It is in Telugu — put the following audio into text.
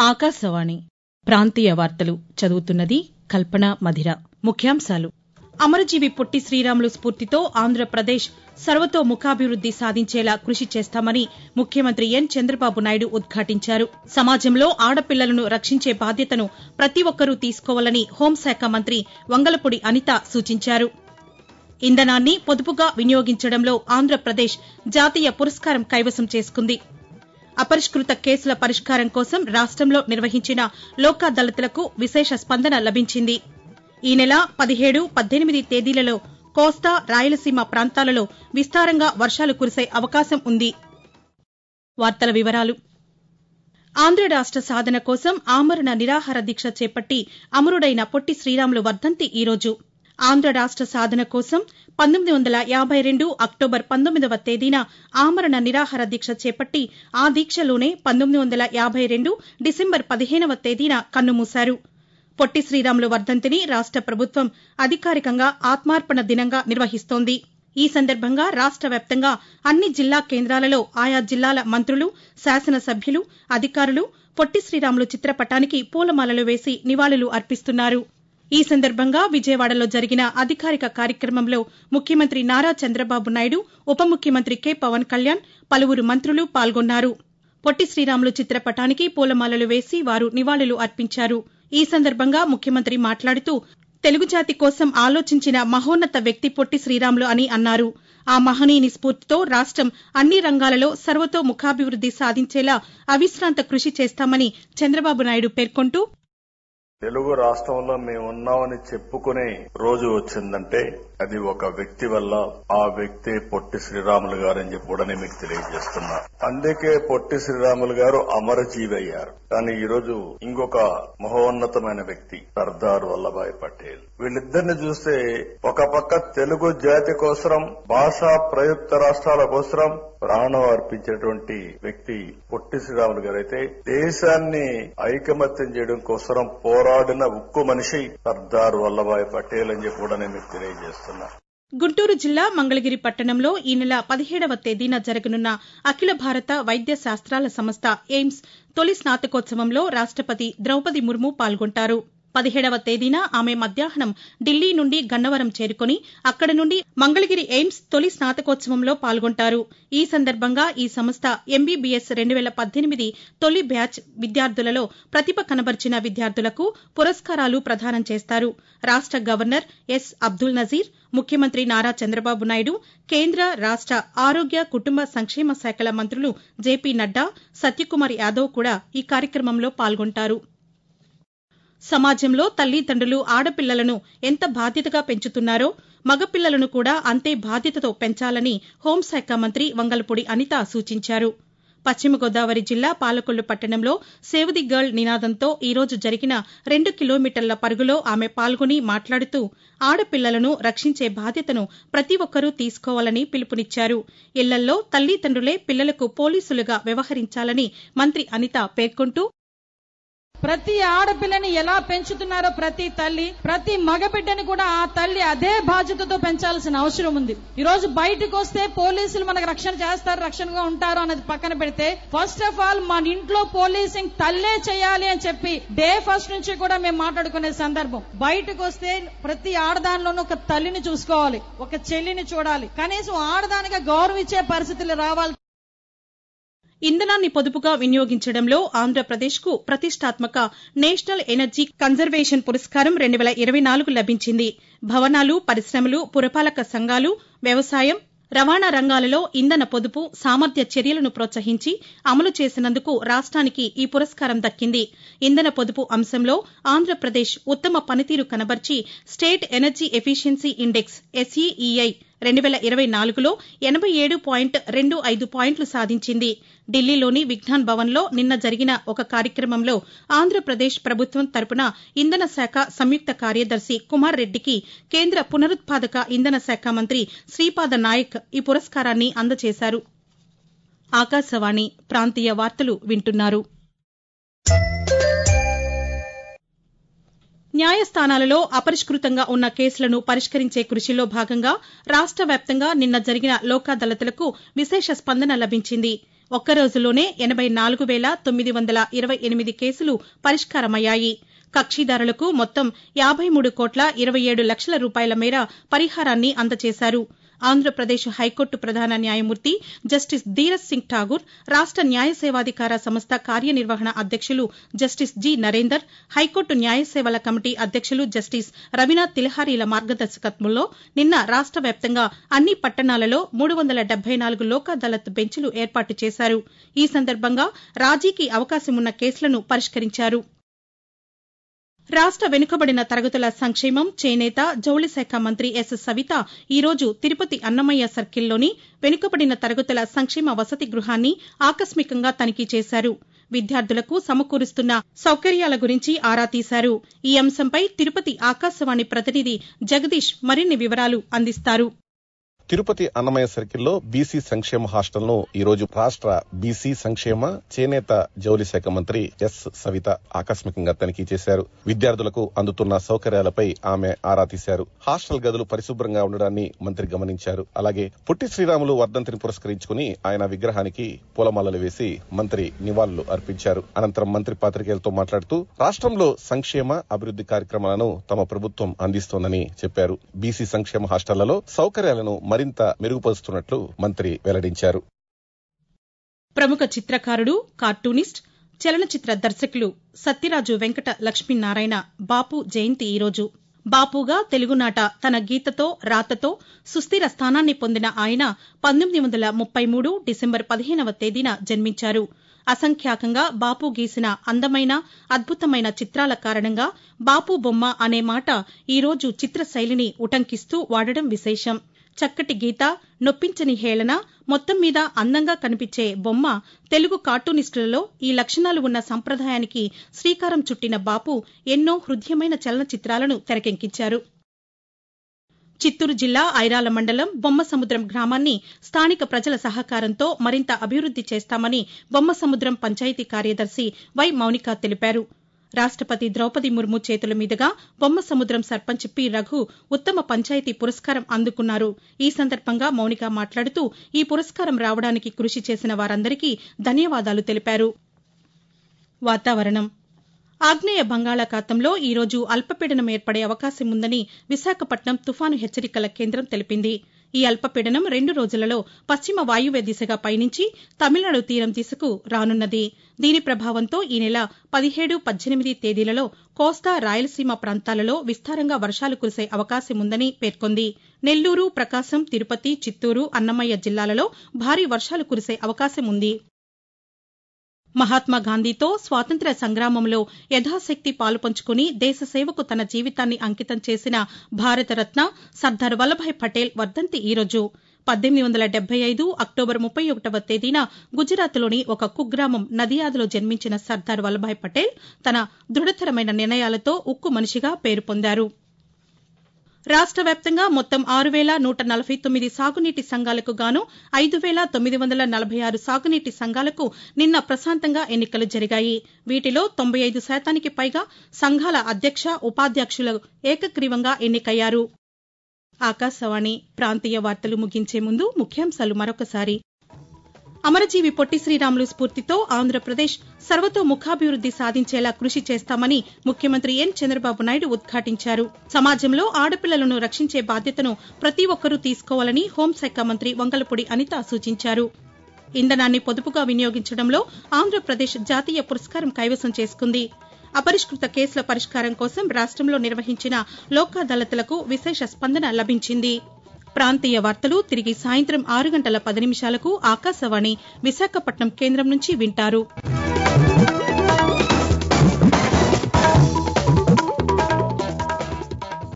ఆకాశవాణి ప్రాంతీయ వార్తలు చదువుతున్నది కల్పన మధిర ముఖ్యాంశాలు అమరజీవి పొట్టి శ్రీరాములు స్పూర్తితో ఆంధ్రప్రదేశ్ సర్వతోముఖాభివృద్ది సాధించేలా కృషి చేస్తామని ముఖ్యమంత్రి ఎన్ చంద్రబాబు నాయుడు ఉద్ఘాటించారు సమాజంలో ఆడపిల్లలను రక్షించే బాధ్యతను ప్రతి ఒక్కరూ తీసుకోవాలని హోంశాఖ మంత్రి వంగలపూడి అనిత సూచించారు ఇంధనాన్ని పొదుపుగా వినియోగించడంలో ఆంధ్రప్రదేశ్ జాతీయ పురస్కారం కైవసం చేసుకుంది అపరిష్కృత కేసుల పరిష్కారం కోసం రాష్టంలో నిర్వహించిన లోక్ అదాలత్లకు విశేష స్పందన లభించింది ఈ నెల పదిహేడు పద్దెనిమిది తేదీలలో కోస్తా రాయలసీమ ప్రాంతాలలో విస్తారంగా వర్షాలు కురిసే అవకాశం ఉంది వార్తల వివరాలు ఆంధ్ర రాష్ట సాధన కోసం ఆమరణ నిరాహార దీక్ష చేపట్టి అమరుడైన పొట్టి శ్రీరాములు వర్దంతి ఈరోజు ఆంధ్ర రాష్ట సాధన కోసం పంతొమ్మిది వందల యాబై రెండు అక్టోబర్ పంతొమ్మిదవ తేదీన ఆమరణ నిరాహార దీక్ష చేపట్టి ఆ దీక్షలోనే పంతొమ్మిది వందల యాబై రెండు డిసెంబర్ పదిహేనవ తేదీన కన్నుమూశారు పొట్టి శ్రీరాములు వర్దంతిని రాష్ట ప్రభుత్వం అధికారికంగా ఆత్మార్పణ దినంగా నిర్వహిస్తోంది ఈ సందర్భంగా రాష్ట వ్యాప్తంగా అన్ని జిల్లా కేంద్రాలలో ఆయా జిల్లాల మంత్రులు శాసనసభ్యులు అధికారులు పొట్టి శ్రీరాములు చిత్రపటానికి పూలమాలలు వేసి నివాళులు అర్పిస్తున్నారు ఈ సందర్భంగా విజయవాడలో జరిగిన అధికారిక కార్యక్రమంలో ముఖ్యమంత్రి నారా చంద్రబాబు నాయుడు ఉప ముఖ్యమంత్రి కె పవన్ కళ్యాణ్ పలువురు మంత్రులు పాల్గొన్నారు పొట్టి శ్రీరాములు చిత్రపటానికి పూలమాలలు వేసి వారు నివాళులు అర్పించారు ఈ సందర్భంగా ముఖ్యమంత్రి మాట్లాడుతూ తెలుగు జాతి కోసం ఆలోచించిన మహోన్నత వ్యక్తి పొట్టి శ్రీరాములు అని అన్నారు ఆ మహనీయుని స్ఫూర్తితో రాష్టం అన్ని రంగాలలో సర్వతోముఖాభివృద్ది సాధించేలా అవిశ్రాంత కృషి చేస్తామని చంద్రబాబు నాయుడు పేర్కొంటూ తెలుగు రాష్ట్రంలో మేము ఉన్నామని చెప్పుకునే రోజు వచ్చిందంటే అది ఒక వ్యక్తి వల్ల ఆ వ్యక్తి పొట్టి శ్రీరాములు గారు అని చెప్పి కూడా నేను మీకు తెలియజేస్తున్నా అందుకే పొట్టి శ్రీరాములు గారు అమరజీవి అయ్యారు కానీ ఈ రోజు ఇంకొక మహోన్నతమైన వ్యక్తి సర్దార్ వల్లభాయ్ పటేల్ వీళ్ళిద్దరిని చూస్తే ఒక పక్క తెలుగు జాతి కోసరం భాషా ప్రయుక్త రాష్ట్రాల కోసరం ప్రాణం అర్పించేటువంటి వ్యక్తి పొట్టి శ్రీరాములు గారు అయితే దేశాన్ని ఐకమత్యం చేయడం కోసరం పోరాడిన ఉక్కు మనిషి సర్దార్ వల్లభాయ్ పటేల్ అని చెప్పి కూడా నేను మీకు తెలియజేస్తున్నా గుంటూరు జిల్లా మంగళగిరి పట్టణంలో ఈ నెల పదిహేడవ తేదీన జరగనున్న అఖిల భారత వైద్య శాస్త్రాల సంస్థ ఎయిమ్స్ తొలి స్నాతకోత్సవంలో రాష్టపతి ద్రౌపది ముర్ము పాల్గొంటారు పదిహేడవ తేదీన ఆమె మధ్యాహ్నం ఢిల్లీ నుండి గన్నవరం చేరుకుని అక్కడ నుండి మంగళగిరి ఎయిమ్స్ తొలి స్నాతకోత్సవంలో పాల్గొంటారు ఈ సందర్భంగా ఈ సంస్థ ఎంబీబీఎస్ రెండు వేల పద్దెనిమిది తొలి బ్యాచ్ విద్యార్థులలో ప్రతిభ కనబర్చిన విద్యార్థులకు పురస్కారాలు ప్రదానం చేస్తారు రాష్ట గవర్నర్ ఎస్ అబ్దుల్ నజీర్ ముఖ్యమంత్రి నారా చంద్రబాబు నాయుడు కేంద్ర రాష్ట ఆరోగ్య కుటుంబ సంక్షేమ శాఖల మంత్రులు జేపీ నడ్డా సత్యకుమార్ యాదవ్ కూడా ఈ కార్యక్రమంలో పాల్గొంటారు సమాజంలో తల్లిదండ్రులు ఆడపిల్లలను ఎంత బాధ్యతగా పెంచుతున్నారో మగపిల్లలను కూడా అంతే బాధ్యతతో పెంచాలని హోంశాఖ మంత్రి వంగలపూడి అనిత సూచించారు పశ్చిమ గోదావరి జిల్లా పాలకొల్లు పట్టణంలో సేవ్ ది గర్ల్ నినాదంతో ఈ రోజు జరిగిన రెండు కిలోమీటర్ల పరుగులో ఆమె పాల్గొని మాట్లాడుతూ ఆడపిల్లలను రక్షించే బాధ్యతను ప్రతి ఒక్కరూ తీసుకోవాలని పిలుపునిచ్చారు ఇళ్లల్లో తల్లిదండ్రులే పిల్లలకు పోలీసులుగా వ్యవహరించాలని మంత్రి అనిత పేర్కొంటూ ప్రతి ఆడపిల్లని ఎలా పెంచుతున్నారో ప్రతి తల్లి ప్రతి మగబిడ్డని కూడా ఆ తల్లి అదే బాధ్యతతో పెంచాల్సిన అవసరం ఉంది ఈ రోజు బయటకు వస్తే పోలీసులు మనకు రక్షణ చేస్తారు రక్షణగా ఉంటారు అన్నది పక్కన పెడితే ఫస్ట్ ఆఫ్ ఆల్ మన ఇంట్లో పోలీసింగ్ తల్లే చేయాలి అని చెప్పి డే ఫస్ట్ నుంచి కూడా మేము మాట్లాడుకునే సందర్భం బయటకు వస్తే ప్రతి ఆడదానిలోనూ ఒక తల్లిని చూసుకోవాలి ఒక చెల్లిని చూడాలి కనీసం ఆడదానిగా గౌరవించే పరిస్థితులు రావాలి ఇంధనాన్ని పొదుపుగా వినియోగించడంలో ఆంధ్రప్రదేశ్కు ప్రతిష్టాత్మక నేషనల్ ఎనర్జీ కన్జర్వేషన్ పురస్కారం రెండు వేల ఇరవై నాలుగు లభించింది భవనాలు పరిశ్రమలు పురపాలక సంఘాలు వ్యవసాయం రవాణా రంగాలలో ఇంధన పొదుపు సామర్థ్య చర్యలను ప్రోత్సహించి అమలు చేసినందుకు రాష్ట్రానికి ఈ పురస్కారం దక్కింది ఇంధన పొదుపు అంశంలో ఆంధ్రప్రదేశ్ ఉత్తమ పనితీరు కనబర్చి state energy efficiency index SEEI రెండు వేల ఇరవై నాలుగులో ఎనబై ఏడు పాయింట్ రెండు ఐదు పాయింట్లు సాధించింది ఢిల్లీలోని విజ్ఞాన్ భవన్లో నిన్న జరిగిన ఒక కార్యక్రమంలో ఆంధ్రప్రదేశ్ ప్రభుత్వం తరపున ఇంధన శాఖ సంయుక్త కార్యదర్శి కుమార్ రెడ్డికి కేంద్ర పునరుత్పాదక ఇంధన శాఖ మంత్రి శ్రీపాద నాయక్ ఈ పురస్కారాన్ని అందజేశారు ఆకాశవాణి ప్రాంతీయ వార్తలు వింటున్నారు న్యాయస్థానాలలో అపరిష్కృతంగా ఉన్న కేసులను పరిష్కరించే కృషిలో భాగంగా రాష్ట వ్యాప్తంగా నిన్న జరిగిన లోక్ అదాలత్లకు విశేష స్పందన లభించింది ఒక్క రోజులోనే ఎనబై నాలుగు వేల తొమ్మిది వందల ఇరవై ఎనిమిది కేసులు పరిష్కారమయ్యాయి కక్షిదారులకు మొత్తం యాబై మూడు కోట్ల ఇరవై ఏడు లక్షల రూపాయల మేర పరిహారాన్ని అందజేశారు ఆంధ్రప్రదేశ్ హైకోర్టు ప్రధాన న్యాయమూర్తి జస్టిస్ ధీరజ్ సింగ్ ఠాగూర్ రాష్ట న్యాయ సేవాధికార సంస్థ కార్యనిర్వహణ అధ్యక్షులు జస్టిస్ జి నరేందర్ హైకోర్టు న్యాయ సేవల కమిటీ అధ్యక్షులు జస్టిస్ రవినాథ్ తిలహారీల మార్గదర్శకత్వంలో నిన్న రాష్ట వ్యాప్తంగా అన్ని పట్టణాలలో మూడు వందల డెబ్బై నాలుగు లోక్ అదాలత్ బెంచ్లు ఏర్పాటు చేశారు ఈ సందర్భంగా రాజీకి అవకాశమున్న కేసులను పరిష్కరించారు రాష్ట వెనుకబడిన తరగతుల సంక్షేమం చేనేత జౌళి శాఖ మంత్రి ఎస్ సవిత ఈరోజు తిరుపతి అన్నమయ్య సర్కిల్లోని వెనుకబడిన తరగతుల సంక్షేమ వసతి గృహాన్ని ఆకస్మికంగా తనిఖీ చేశారు విద్యార్థులకు సమకూరుస్తున్న సౌకర్యాల గురించి ఆరా తీశారు ఈ అంశంపై తిరుపతి ఆకాశవాణి ప్రతినిధి జగదీష్ మరిన్ని వివరాలు అందిస్తారు తిరుపతి అన్నమయ్య సర్కిల్లో బీసీ సంక్షేమ హాస్టల్ ను ఈ రోజు రాష్ట్ర బీసీ సంక్షేమ చేనేత జౌలి శాఖ మంత్రి ఎస్ సవిత ఆకస్మికంగా తనిఖీ చేశారు విద్యార్థులకు అందుతున్న సౌకర్యాలపై ఆమె ఆరా తీశారు హాస్టల్ గదులు పరిశుభ్రంగా ఉండడాన్ని మంత్రి గమనించారు అలాగే పుట్టి శ్రీరాములు వర్ధంతిని పురస్కరించుకుని ఆయన విగ్రహానికి పూలమాలలు వేసి మంత్రి నివాళులు అర్పించారు అనంతరం మంత్రి పాతికేయులతో మాట్లాడుతూ రాష్ట్రంలో సంక్షేమ అభివృద్ది కార్యక్రమాలను తమ ప్రభుత్వం అందిస్తోందని చెప్పారు బీసీ సంక్షేమ హాస్టళ్లలో సౌకర్యాలను మరింత మెరుగుపరుస్తున్నట్లు మంత్రి వెల్లడించారు ప్రముఖ చిత్రకారుడు కార్టూనిస్ట్ చలనచిత్ర దర్శకులు సత్యరాజు వెంకట లక్ష్మీనారాయణ బాపు జయంతి ఈరోజు బాపుగా తెలుగునాట తన గీతతో రాతతో సుస్థిర స్థానాన్ని పొందిన ఆయన పంతొమ్మిది వందల ముప్పై మూడు డిసెంబర్ పదిహేనవ తేదీన జన్మించారు అసంఖ్యాకంగా బాపు గీసిన అందమైన అద్భుతమైన చిత్రాల కారణంగా బాపు బొమ్మ అనే మాట ఈరోజు చిత్రశైలిని ఉటంకిస్తూ వాడడం విశేషం చక్కటి గీత నొప్పించని హేళన మొత్తం మీద అందంగా కనిపించే బొమ్మ తెలుగు కార్టూనిస్టులలో ఈ లక్షణాలు ఉన్న సంప్రదాయానికి శ్రీకారం చుట్టిన బాపు ఎన్నో హృద్యమైన చలనచిత్రాలను తెరకెక్కించారు చిత్తూరు జిల్లా ఐరాల మండలం బొమ్మసముద్రం గ్రామాన్ని స్థానిక ప్రజల సహకారంతో మరింత అభివృద్ది చేస్తామని బొమ్మసముద్రం పంచాయతీ కార్యదర్శి వై మౌనిక తెలిపారు రాష్టపతి ద్రౌపది ముర్ము చేతుల మీదుగా బొమ్మసముద్రం సర్పంచ్ పి రఘు ఉత్తమ పంచాయతీ పురస్కారం అందుకున్నారు ఈ సందర్భంగా మౌనిక మాట్లాడుతూ ఈ పురస్కారం రావడానికి కృషి చేసిన వారందరికీ ధన్యవాదాలు తెలిపారు వాతావరణం ఆగ్నేయ బంగాళాఖాతంలో ఈరోజు అల్పపీడనం ఏర్పడే అవకాశం ఉందని విశాఖపట్నం తుఫాను హెచ్చరికల కేంద్రం తెలిపింది ఈ అల్పపీడనం రెండు రోజులలో పశ్చిమ వాయువ్య దిశగా పయనించి తమిళనాడు తీరం దిశకు రానున్నది దీని ప్రభావంతో ఈ నెల పదిహేడు పద్దెనిమిది తేదీలలో కోస్తా రాయలసీమ ప్రాంతాలలో విస్తారంగా వర్షాలు కురిసే అవకాశం ఉందని పేర్కొంది నెల్లూరు ప్రకాశం తిరుపతి చిత్తూరు అన్నమయ్య జిల్లాలలో భారీ వర్షాలు కురిసే అవకాశం ఉంది మహాత్మాగాంధీతో స్వాతంత్ర్య సంగ్రామంలో యథాశక్తి పాలుపంచుకుని దేశ సేవకు తన జీవితాన్ని అంకితం చేసిన భారతరత్న సర్దార్ వల్లభాయ్ పటేల్ వర్ధంతి ఈరోజు పద్దెనిమిది వందల డెబ్బై ఐదు అక్టోబర్ ముప్పై ఒకటవ తేదీన గుజరాత్లోని ఒక కుగ్రామం నదియాదులో జన్మించిన సర్దార్ వల్లభాయ్ పటేల్ తన దృఢతరమైన నిర్ణయాలతో ఉక్కు మనిషిగా పేరు పొందారు రాష్ట వ్యాప్తంగా మొత్తం ఆరు వేల నూట నలభై తొమ్మిది సాగునీటి సంఘాలకు గాను ఐదు వేల తొమ్మిది వందల నలభై ఆరు సాగునీటి సంఘాలకు నిన్న ప్రశాంతంగా ఎన్నికలు జరిగాయి వీటిలో తొంభై ఐదు శాతానికి పైగా సంఘాల అధ్యక్ష ఉపాధ్యక్షులు ఏకగ్రీవంగా ఎన్నికయ్యారు ఆకాశవాణి ప్రాంతీయ వార్తలు ముగించే ముందు ముఖ్యాంశాలు మరొకసారి అమరజీవి పొట్టి శ్రీరాములు స్ఫూర్తితో ఆంధ్రప్రదేశ్ సర్వతోముఖాభివృద్ది సాధించేలా కృషి చేస్తామని ముఖ్యమంత్రి ఎన్ చంద్రబాబు నాయుడు ఉద్ఘాటించారు సమాజంలో ఆడపిల్లలను రక్షించే బాధ్యతను ప్రతి ఒక్కరూ తీసుకోవాలని హోంశాఖ మంత్రి వంగలపూడి అనిత సూచించారు ఇంధనాన్ని పొదుపుగా వినియోగించడంలో ఆంధ్రప్రదేశ్ జాతీయ పురస్కారం కైవసం చేసుకుంది అపరిష్కృత కేసుల పరిష్కారం కోసం రాష్టంలో నిర్వహించిన లోక్ అదాలత్లకు విశేష స్పందన లభించింది ప్రాంతీయ వార్తలు తిరిగి సాయంత్రం ఆరు గంటల పది నిమిషాలకు ఆకాశవాణి విశాఖపట్నం కేంద్రం నుంచి వింటారు